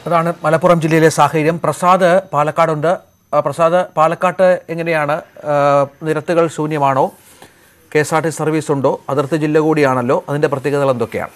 അതാണ് മലപ്പുറം ജില്ലയിലെ സാഹചര്യം പ്രസാദ് പാലക്കാടുണ്ട് ആ, പ്രസാദ് പാലക്കാട്ട് എങ്ങനെയാണ് ആ, നിരത്തുകൾ ശൂന്യമാണോ K S R T service ഉണ്ടോ അതിർത്തി ജില്ല കൂടിയാണല്ലോ അതിൻ്റെ പ്രത്യേകതകൾ എന്തൊക്കെയാണ്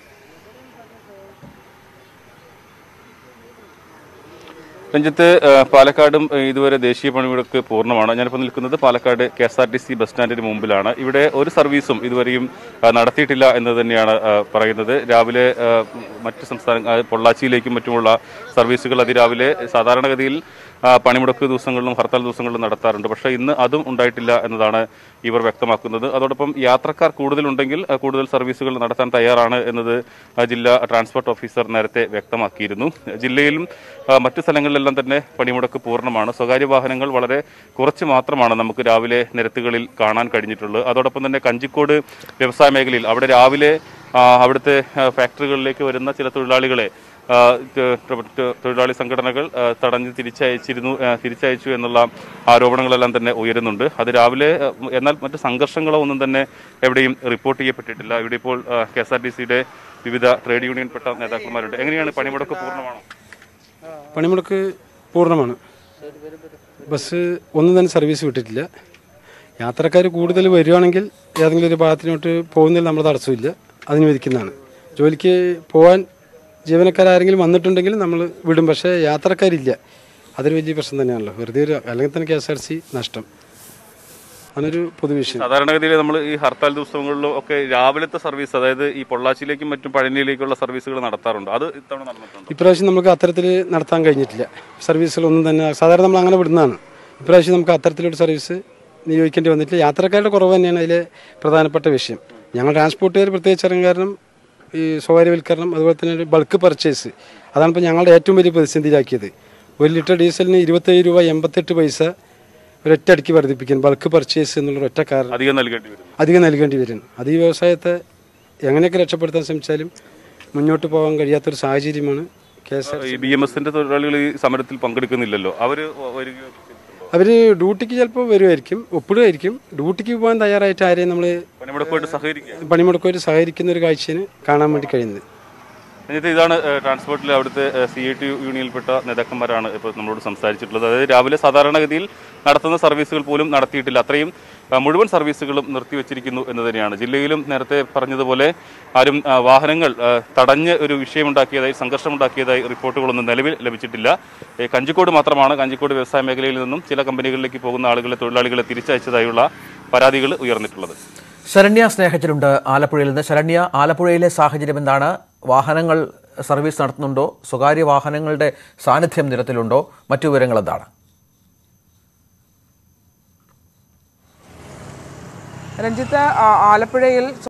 രഞ്ജിത്ത് ആ, പാലക്കാടും ആ, ഇതുവരെ ദേശീയ പണിമുടക്ക് പൂർണ്ണമാണ് ഞാനിപ്പോൾ നിൽക്കുന്നത് Palakkad K S R T C bus സ്റ്റാൻഡിന് മുമ്പിലാണ് ഇവിടെ ഒരു സർവീസും ഇതുവരെയും ആ, നടത്തിയിട്ടില്ല എന്ന് തന്നെയാണ് ആ, പറയുന്നത് രാവിലെ ആ, മറ്റ് സംസ്ഥാന ആ, പൊള്ളാച്ചിയിലേക്കും മറ്റുമുള്ള സർവീസുകൾ അതിരാവിലെ സാധാരണഗതിയിൽ ആ, പണിമുടക്ക് ദിവസങ്ങളിലും ഹർത്താൽ ദിവസങ്ങളിലും നടത്താറുണ്ട് പക്ഷേ ഇന്ന് അതും ഉണ്ടായിട്ടില്ല എന്നതാണ് ഇവർ വ്യക്തമാക്കുന്നത് അതോടൊപ്പം യാത്രക്കാർ കൂടുതലുണ്ടെങ്കിൽ ആ, കൂടുതൽ സർവീസുകൾ നടത്താൻ തയ്യാറാണ് എന്നത് ആ, ജില്ലാ ട്രാൻസ്പോർട്ട് ഓഫീസർ നേരത്തെ വ്യക്തമാക്കിയിരുന്നു ജില്ലയിലും ആ, മറ്റു സ്ഥലങ്ങളിലെല്ലാം തന്നെ പണിമുടക്ക് പൂർണ്ണമാണ് സ്വകാര്യ വാഹനങ്ങൾ വളരെ കുറച്ച് മാത്രമാണ് നമുക്ക് രാവിലെ നിരത്തുകളിൽ കാണാൻ കഴിഞ്ഞിട്ടുള്ളത് അതോടൊപ്പം തന്നെ കഞ്ചിക്കോട് വ്യവസായ മേഖലയിൽ അവിടെ രാവിലെ ആ, അവിടുത്തെ ആ, ഫാക്ടറികളിലേക്ക് വരുന്ന ചില തൊഴിലാളികളെ ആ, ത- ത- തൊഴിലാളി സംഘടനകൾ ആ, തടഞ്ഞ് തിരിച്ചയച്ചിരുന്നു ആ, തിരിച്ചയച്ചു എന്നുള്ള ആരോപണങ്ങളെല്ലാം തന്നെ ഉയരുന്നുണ്ട് അത് രാവിലെ ആ, എന്നാൽ മറ്റ് സംഘർഷങ്ങളോ ഒന്നും തന്നെ എവിടെയും റിപ്പോർട്ട് ചെയ്യപ്പെട്ടിട്ടില്ല ഇവിടെ ഇപ്പോൾ കെ എസ് ആർ ടി സിയുടെ വിവിധ ട്രേഡ് യൂണിയൻപ്പെട്ട നേതാക്കന്മാരുണ്ട് എങ്ങനെയാണ് പണിമുടക്ക് പൂർണ്ണമാണോ പണിമുടക്ക് പൂർണ്ണമാണ് ബസ് ഒന്നും തന്നെ സർവീസ് വിട്ടിട്ടില്ല യാത്രക്കാർ കൂടുതൽ വരുവാണെങ്കിൽ ഏതെങ്കിലും ഒരു ഭാഗത്തിനോട്ട് പോകുന്നതിൽ നമ്മൾ തടസ്സമില്ല അതിന് വിധിക്കുന്നതാണ് ജോലിക്ക് പോകാൻ ജീവനക്കാരെങ്കിലും വന്നിട്ടുണ്ടെങ്കിൽ നമ്മൾ വിടും പക്ഷേ യാത്രക്കാരില്ല അതൊരു വലിയ പ്രശ്നം തന്നെയാണല്ലോ വെറുതെ ഒരു അല്ലെങ്കിൽ തന്നെ കെ എസ് ആർ സി നഷ്ടം അതൊരു പൊതുവിഷയം സാധാരണഗതിയിൽ നമ്മൾ ഈ ഹർത്താൽ ദിവസങ്ങളിലും ഒക്കെ രാവിലത്തെ സർവീസ് അതായത് ഈ പൊള്ളാച്ചിയിലേക്കും മറ്റും പഴനിയിലേക്കുള്ള സർവീസുകൾ നടത്താറുണ്ട് അത് ഇത്തവണ നടന്നിട്ടുണ്ട് ഇപ്രാവശ്യം നമുക്ക് അത്തരത്തിൽ നടത്താൻ കഴിഞ്ഞിട്ടില്ല സർവീസുകളൊന്നും തന്നെ സാധാരണ നമ്മൾ അങ്ങനെ വിടുന്നതാണ് ഇപ്രാവശ്യം നമുക്ക് അത്തരത്തിലൊരു സർവീസ് നിയോഗിക്കേണ്ടി വന്നിട്ടില്ല യാത്രക്കാരുടെ കുറവ് തന്നെയാണ് അതിലെ പ്രധാനപ്പെട്ട വിഷയം ഞങ്ങൾ ട്രാൻസ്പോർട്ടുകാർ പ്രത്യേകിച്ച് ഇറങ്ങും കാരണം ഈ സ്വകാര്യവൽക്കരണം അതുപോലെ തന്നെ ഒരു ബൾക്ക് പർച്ചേസ് അതാണ് ഇപ്പോൾ ഞങ്ങളുടെ ഏറ്റവും വലിയ പ്രതിസന്ധിയിലാക്കിയത് ഒരു ലിറ്റർ ഡീസലിന് ഇരുപത്തേഴ് രൂപ എൺപത്തെട്ട് പൈസ ഒരൊറ്റ അടിക്ക് വർദ്ധിപ്പിക്കാൻ ബൾക്ക് പർച്ചേസ് എന്നുള്ള ഒറ്റ കാരണം അധികം നൽകേണ്ടി വരും അധികം നൽകേണ്ടി വരും അത് ഈ വ്യവസായത്തെ എങ്ങനെയൊക്കെ രക്ഷപ്പെടുത്താൻ ശ്രമിച്ചാലും മുന്നോട്ട് പോകാൻ കഴിയാത്തൊരു സാഹചര്യമാണ് കെ എസ് ആർ ഈ ബി എം എസിന്റെ തൊഴിലാളികൾ ഈ സമരത്തിൽ പങ്കെടുക്കുന്നില്ലല്ലോ അവര് വരികയോ അവർ ഡ്യൂട്ടിക്ക് ചിലപ്പോൾ വരുമായിരിക്കും ഒപ്പിടുമായിരിക്കും ഡ്യൂട്ടിക്ക് പോകാൻ തയ്യാറായിട്ട് ആരെയും നമ്മൾ പണിമുടക്കുമായിട്ട് സഹകരിക്കുക പണിമുടക്കുമായിട്ട് സഹകരിക്കുന്ന ഒരു കാഴ്ചയാണ് കാണാൻ വേണ്ടി കഴിയുന്നത് എന്നിട്ട് ഇതാണ് ഏഹ്, ട്രാൻസ്പോർട്ടിലെ അവിടുത്തെ സി ഐ ടി യൂണിയനിൽപ്പെട്ട നേതാക്കന്മാരാണ് ഇപ്പോൾ നമ്മളോട് സംസാരിച്ചിട്ടുള്ളത് അതായത് രാവിലെ സാധാരണഗതിയിൽ നടത്തുന്ന സർവീസുകൾ പോലും നടത്തിയിട്ടില്ല അത്രയും ആ, മുഴുവൻ സർവീസുകളും നിർത്തിവെച്ചിരിക്കുന്നു എന്ന് തന്നെയാണ് ജില്ലയിലും നേരത്തെ പറഞ്ഞതുപോലെ ആരും ആ, വാഹനങ്ങൾ ആ, തടഞ്ഞ് ഒരു വിഷയമുണ്ടാക്കിയതായി സംഘർഷമുണ്ടാക്കിയതായി റിപ്പോർട്ടുകളൊന്നും നിലവിൽ ലഭിച്ചിട്ടില്ല ഏ, കഞ്ചിക്കോട് മാത്രമാണ് കഞ്ചിക്കോട് വ്യവസായ മേഖലയിൽ നിന്നും ചില കമ്പനികളിലേക്ക് പോകുന്ന ആളുകളെ തൊഴിലാളികളെ തിരിച്ചയച്ചതായുള്ള പരാതികൾ ഉയർന്നിട്ടുള്ളത് ശരണ്യ സ്നേഹത്തിലുണ്ട് ആലപ്പുഴയിൽ നിന്ന് ശരണ്യ ആലപ്പുഴയിലെ സാഹചര്യം എന്താണ് വാഹനങ്ങൾ സർവീസ് നടത്തുന്നുണ്ടോ സ്വകാര്യ വാഹനങ്ങളുടെ സാന്നിധ്യം നിരത്തിലുണ്ടോ മറ്റു വിവരങ്ങൾ എന്താണ് രഞ്ജിത്ത് ആ, ആലപ്പുഴയിൽ